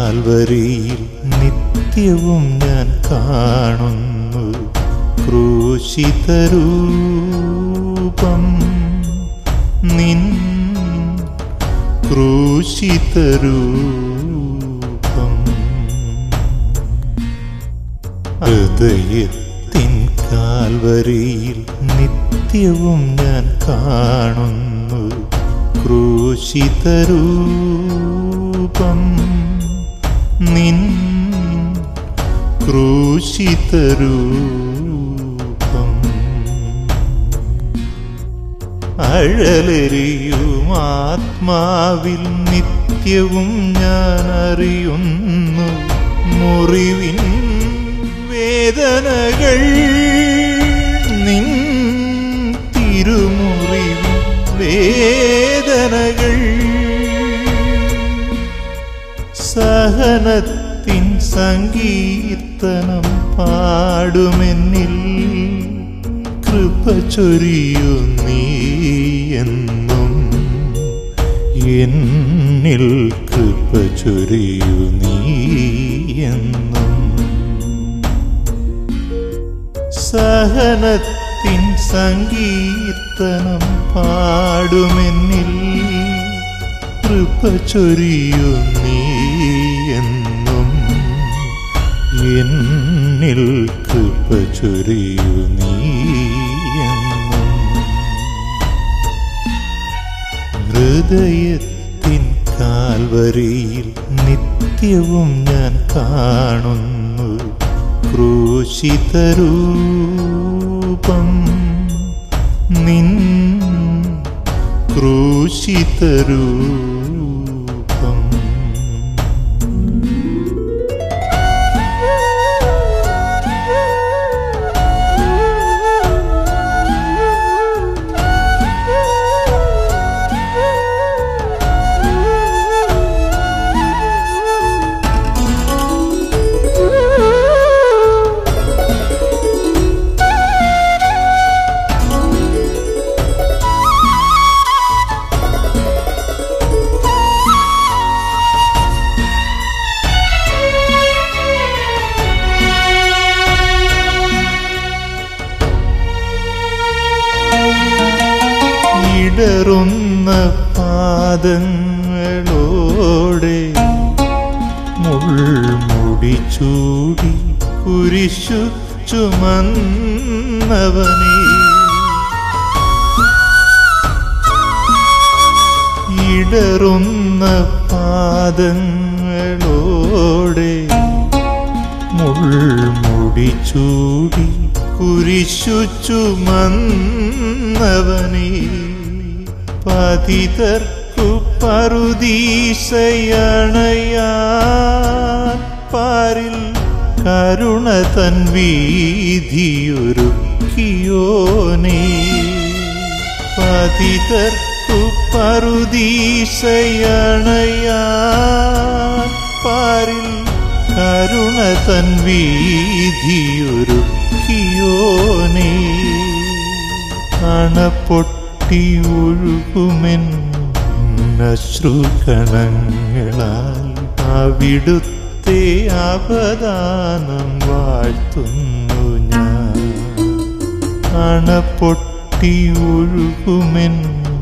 കാൽവരിയിൽ നിത്യവും ഞാൻ കാണുന്നു ക്രൂശിതരൂപം നിൻ ക്രൂശിതരൂപം ഹൃദയത്തിൻ കാൽവരിയിൽ നിത്യവും ഞാൻ കാണുന്നു ക്രൂശിതരൂപം നിൻ ക്രൂശിതരൂപം അഴലെറിയും ആത്മാവിൽ നിത്യവും ഞാൻ അറിയുന്നു മുറിവിൻ വേദനകൾ നിൻ തിരുമുറിവിൻ വേദനകൾ സഹനത്തിൻ സങ്കീർത്തനം പാടുമെന്നിൽ കൃപ ചൊരിയു നീ എന്നും എന്നിൽ കൃപ ചൊരിയു നീ എന്നും സഹനത്തിൻ സങ്കീർത്തനം പാടുമെന്നിൽ കൃപ ചൊരിയു നീ എന്നും എന്നിൽ കൃപ ചൊരിയു നീ എന്നും ഹൃദയത്തിൻ കാൽവരിയിൽ നിത്യവും ഞാൻ കാണുന്നു ക്രൂശിതരൂപം നിൻ ക്രൂശിതരൂപം ഇടറുന്ന പാദങ്ങളോടെ മുൾമുടി ചൂടി കുരിശു ചുമന്നവനേ ഇടറുന്ന പാദങ്ങളോടെ മുൾമുടി ചൂടി കുരിശു ചുമന്നവനേ പതിതർക്കു പറുദീശയണയാൻ പാരിൽ കരുണ തൻ വീതിയൊരുക്കിയോനേ പതിതർക്കു പറുദീശയണയാൻ പാരിൽ കരുണ തൻ വീതിയൊരുക്കിയോനേ അണപ്പൊട്ടി ഒഴുകുമെൻ അശ്രുകണങ്ങളാൽ അവിടുത്തെ അവദാനം വാഴ്ത്തുന്നു ഞാൻ അണപ്പൊട്ടി ഒഴുകുമെൻ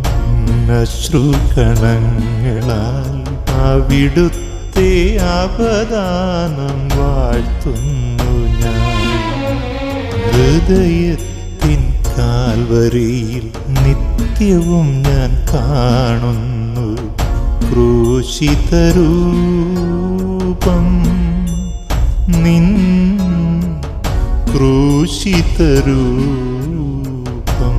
അശ്രുകണങ്ങളാൽ അവിടുത്തെ അവദാനം വാഴ്ത്തുന്നു ഞാൻ ഹൃദയത്തിൻ കാൽവരിയിൽ നിത്യവും ഞാൻ കാണുന്നു ക്രൂശിതരൂപം നിൻ ക്രൂശിതരൂപം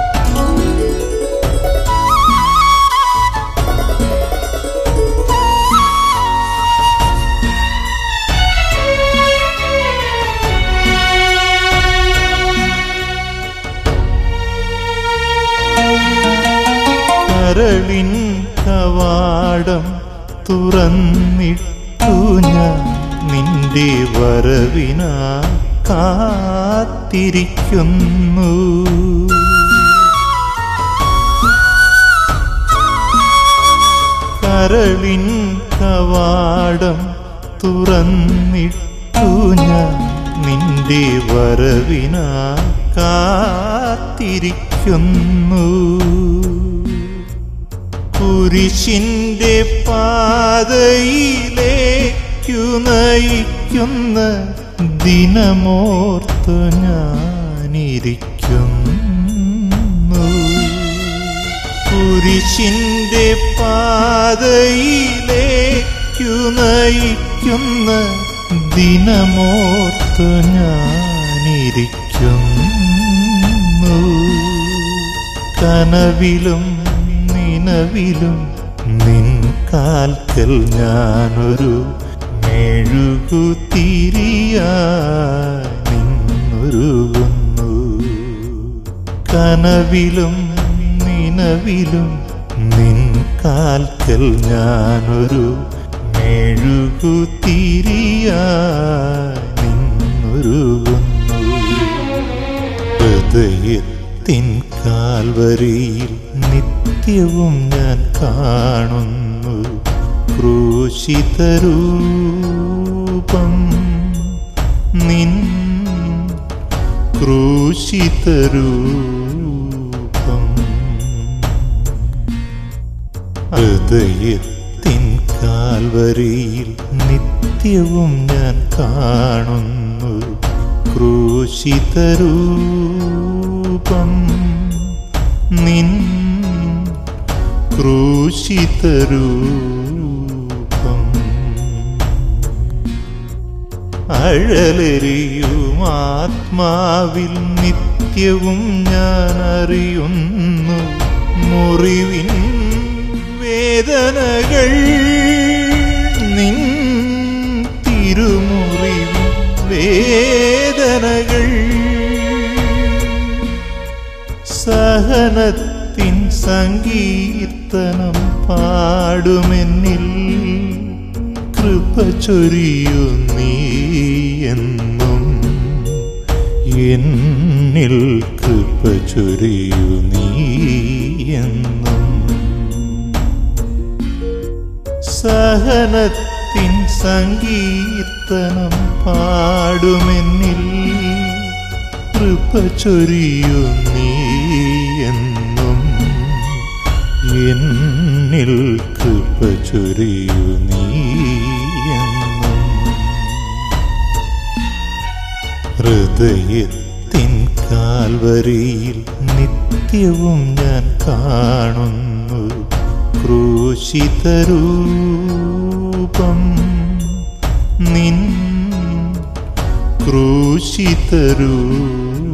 Thank കരളിൻ കവാടം തുറന്നിട്ടു ഞാൻ നിന്റെ വരവിനാ കാത്തിരിക്കുന്നു കരളിൻ കവാടം തുറന്നിട്ടു ഞാൻ നിന്റെ വരവിനാ കാത്തിരിക്കുന്നു കുരിശിന്റെ പാതയിലേക്കു നയിക്കുന്ന ദിനമോർത്തു ഞാനിരിക്കുന്നു കുരിശിന്റെ പാതയിലേക്കു നയിക്കുന്ന ദിനമോർത്തു ഞാനിരിക്കുന്നു കനവിലും നിനവിലും നിൻ കാൽക്കൽ ഞാനൊരു മെഴുകുതിരിയായി നിന്നൊരുകുന്നു കനവിലും നിനവിലും നിൻ കാൽക്കൽ ഞാനൊരു മെഴുകുതിരിയായി നിന്നൊരുകുന്നു ഹൃദയത്തിൻ കാൽവരിയിൽ നിത്യവും ഞാൻ കാണുന്നു ക്രൂശിതരൂപം നിൻ ക്രൂശിതരൂപം ഹൃദയത്തിൻ കാൽവരിയിൽ നിത്യവും ഞാൻ കാണുന്നു ക്രൂശിതരൂപം നിൻ ക്രൂശിതരൂപം അഴലെറിയും ആത്മാവിൽ നിത്യവും ഞാൻ അറിയുന്നു മുറിവിൻ വേദനകൾ നിൻ തിരുമുറിവിൻ വേദനകൾ സഹനത്തിൻ സങ്കീർത്തനം പാടുമെന്നിൽ കൃപ ചൊരിയു നീ എന്നും എന്നിൽ കൃപ ചൊരിയു നീ എന്നും സഹനത്തിൻ സങ്കീർത്തനം പാടുമെന്നിൽ കൃപ ചൊരിയു നീ എന്നും എന്നിൽ കൃപ ചൊരിയു നീ എന്നും ഹൃദയത്തിൻ കാൽവരിയിൽ നിത്യവും ഞാൻ കാണുന്നു ക്രൂശിതരൂപം നിൻ ക്രൂശിതരൂപം